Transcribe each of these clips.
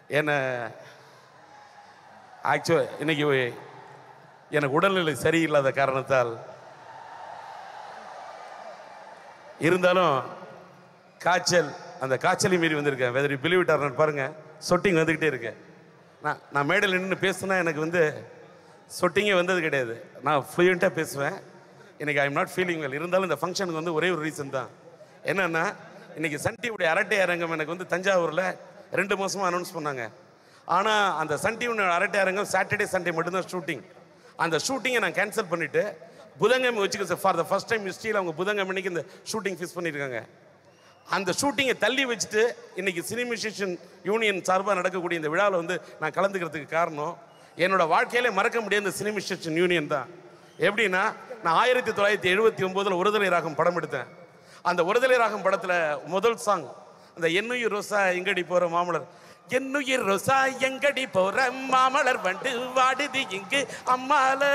என்னை ஆக்சுவல் இன்னைக்கு எனக்கு உடல்நிலை சரியில்லாத காரணத்தால் இருந்தாலும் காய்ச்சல் அந்த காய்ச்சலை மீறி வந்திருக்கேன் வெதர் யூ பிலீவ் இட் பாருங்க சொட்டிங் வந்துக்கிட்டே இருக்கேன் நான் நான் மேடையில் நின்று பேசுனா எனக்கு வந்து சொட்டிங்கே வந்தது கிடையாது நான் ஃப்ளூயண்ட்டாக பேசுவேன் இன்னைக்கு I am not feeling well இருந்தாலும் இந்த ஃபங்க்ஷனுக்கு வந்து ஒரே ஒரு ரீசன் தான் என்னன்னா இன்னைக்கு சன் டிவியுடைய அரட்டை அரங்கம் எனக்கு வந்து தஞ்சாவூரில் ரெண்டு மாசமா அனௌன்ஸ் பண்ணாங்க ஆனால் அந்த சன் டிவியோட அரட்டை அரங்கம் சாட்டர்டே சண்டே மட்டும்தான் ஷூட்டிங் அந்த ஷூட்டிங்கை நான் கேன்சல் பண்ணிவிட்டு புதன்கிழமை வச்சுக்க ஃபார் த ஃபர்ஸ்ட் டைம் ஹிஸ்ட்ரியில் அவங்க புதன்கிழமைக்கு இந்த ஷூட்டிங் ஃபிக்ஸ் பண்ணியிருக்காங்க அந்த ஷூட்டிங்கை தள்ளி வச்சுட்டு இன்னைக்கு சினிமிஷியன் யூனியன் சார்பாக நடக்கக்கூடிய இந்த விழாவில் வந்து நான் கலந்துக்கிறதுக்கு காரணம் என்னோட வாழ்க்கையிலே மறக்க முடியாத இந்த சினிமிஷியன் யூனியன் தான் எப்படின்னா நான் ஆயிரத்தி தொள்ளாயிரத்தி எழுபத்தி ஒம்போதில் ஒருதலை ராகம் படம் எடுத்தேன் அந்த ஒருதலை ராகம் படத்தில் முதல் சாங் அந்த என்னுயிர் ரோசா எங்கடி போகிற மாமலர் என்னுயிர் ரோசா எங்கடி போற மாமலர் வண்டு வாடுது இங்கு அம்மாலே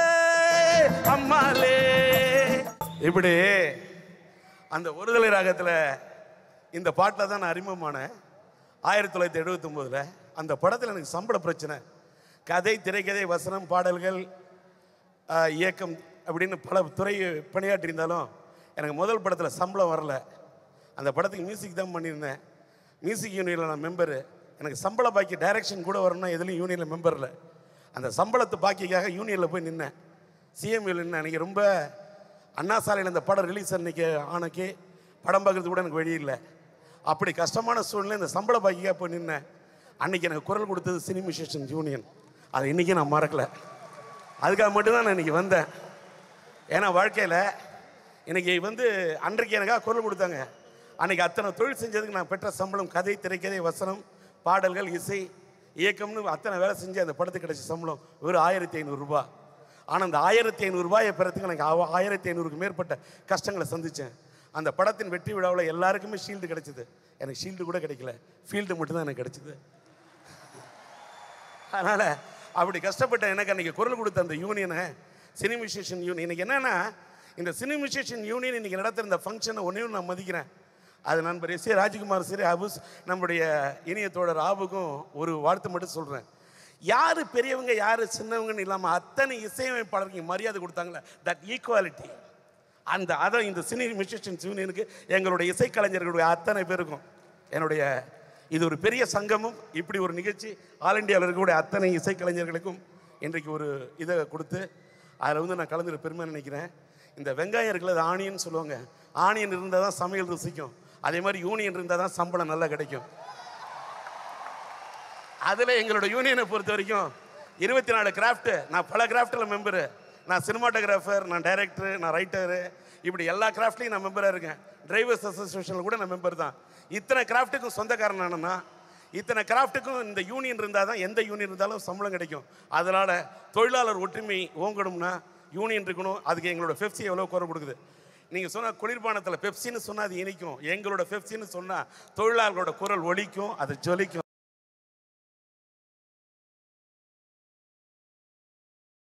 அம்மாலே இப்படி அந்த ஒருதலை ராகத்தில் இந்த பாட்டில் தான் நான் அறிமுகமானேன் ஆயிரத்தி தொள்ளாயிரத்தி எழுபத்தொம்போதில் அந்த படத்தில் எனக்கு சம்பள பிரச்சனை கதை திரைக்கதை வசனம் பாடல்கள் ஆஹ், இயக்கம் அப்படின்னு பல துறை பணியாற்றியிருந்தாலும் எனக்கு முதல் படத்தில் சம்பளம் வரல அந்த படத்துக்கு மியூசிக் தான் பண்ணியிருந்தேன் மியூசிக் யூனியனில் நான் மெம்பரு எனக்கு சம்பள பாக்கி டைரக்ஷன் கூட வரணும்னா எதுலையும் யூனியனில் மெம்பரில் அந்த சம்பளத்து பாக்கிக்காக யூனியனில் போய் நின்னேன் சிஎம்யூவில் நின்னேன் அன்றைக்கி ரொம்ப அண்ணா சாலையில் இந்த படம் ரிலீஸ் அன்னைக்கு ஆனக்கே படம் பார்க்கறது கூட எனக்கு வழி இல்லை அப்படி கஷ்டமான சூழ்நிலை இந்த சம்பள பாக்கிக்காக போய் நின்னேன் அன்னைக்கு எனக்கு குரல் கொடுத்தது சினிமிஷேஷன் யூனியன் அதை இன்றைக்கி நான் மறக்கலை அதுக்காக மட்டும்தான் நான் இன்னைக்கு வந்தேன் ஏன்னா வாழ்க்கையில் இன்னைக்கு வந்து அன்றைக்கு எனக்காக குரல் கொடுத்தாங்க அன்னைக்கு அத்தனை தொழில் செஞ்சதுக்கு நான் பெற்ற சம்பளம் கதை திரைக்கதை வசனம் பாடல்கள் இசை இயக்கம்னு அத்தனை வேலை செஞ்சு அந்த படத்துக்கு கிடைச்ச சம்பளம் வெறும் ஆயிரத்தி ஐநூறுரூபா ஆனால் அந்த ஆயிரத்தி ஐநூறுரூபாயை பெறத்துக்கு எனக்கு ஆவ- ஆயிரத்தி ஐநூறுக்கு மேற்பட்ட கஷ்டங்களை சந்தித்தேன் அந்த படத்தின் வெற்றி விழாவில் எல்லாருக்குமே ஷீல்டு கிடைச்சது எனக்கு ஷீல்டு கூட கிடைக்கல ஃபீல்டு மட்டும்தான் எனக்கு கிடைச்சது அதனால் அப்படி கஷ்டப்பட்ட எனக்கு அன்றைக்கி குரல் கொடுத்த அந்த யூனியனை சினிமிஷேஷன் யூனியன் இன்னைக்கு என்னன்னா இந்த சினிமிஷேஷன் யூனியன் இன்னைக்கு நடத்துகிற இந்த ஃபங்க்ஷனை ஒன்றையும் நான் மதிக்கிறேன் அது நண்பர் எஸ் ஏ ராஜ்குமார் சரி அபுஸ் நம்முடைய இனிய தோழர் ஆபுக்கும் ஒரு வாழ்த்து மட்டும் சொல்கிறேன் யார் பெரியவங்க யார் சின்னவங்கன்னு இல்லாமல் அத்தனை இசையமைப்பாளருக்கு மரியாதை கொடுத்தாங்களே தட் ஈக்குவாலிட்டி அந்த அதை இந்த சினி மியூசிஷியன்ஸ் யூனியனுக்கு எங்களுடைய இசைக்கலைஞர்களுடைய அத்தனை பேருக்கும் என்னுடைய இது ஒரு பெரிய சங்கமம் இப்படி ஒரு நிகழ்ச்சி ஆல் இண்டியாவில் இருக்கக்கூடிய அத்தனை இசைக்கலைஞர்களுக்கும் இன்றைக்கு ஒரு இதை கொடுத்து அதில் வந்து நான் கலந்துட பெருமை நினைக்கிறேன் இந்த வெங்காயம் இருக்குல்ல அது ஆனியன் சொல்லுவாங்க ஆனியன் இருந்தால் தான் சமையல் ருசிக்கும் அதே மாதிரி யூனியன் இருந்தால் தான் சம்பளம் நல்லா கிடைக்கும் அதில் எங்களோட யூனியனை பொறுத்த வரைக்கும் இருபத்தி நாலு கிராஃப்ட்டு நான் பல கிராஃப்டில் மெம்பரு நான் சினிமாட்டோகிராஃபர் நான் டைரக்டர் நான் ரைட்டரு இப்படி எல்லா கிராஃப்ட்லையும் நான் மெம்பராக இருக்கேன் டிரைவர்ஸ் அசோசியேஷனில் கூட நான் மெம்பர் தான் இத்தனை கிராஃப்ட்டுக்கும் சொந்தக்காரன் நானுன்னா இத்தனை கிராஃப்ட்டுக்கும் இந்த யூனியன் இருந்தால் தான் எந்த யூனியன் இருந்தாலும் சம்பளம் கிடைக்கும் அதனால் தொழிலாளர் ஒற்றுமை ஓங்கணும்னா யூனியன் இருக்கணும் அதுக்கு எங்களோட பெப்சி எவ்வளோ குறை கொடுக்குது நீங்கள் சொன்ன குளிர்பானத்தில் பெப்சின்னு சொன்னால் அது இனிக்கும் எங்களோட பெப்சின்னு சொன்னால் தொழிலாளர்களோட குரல் ஒலிக்கும் அது ஜொலிக்கும்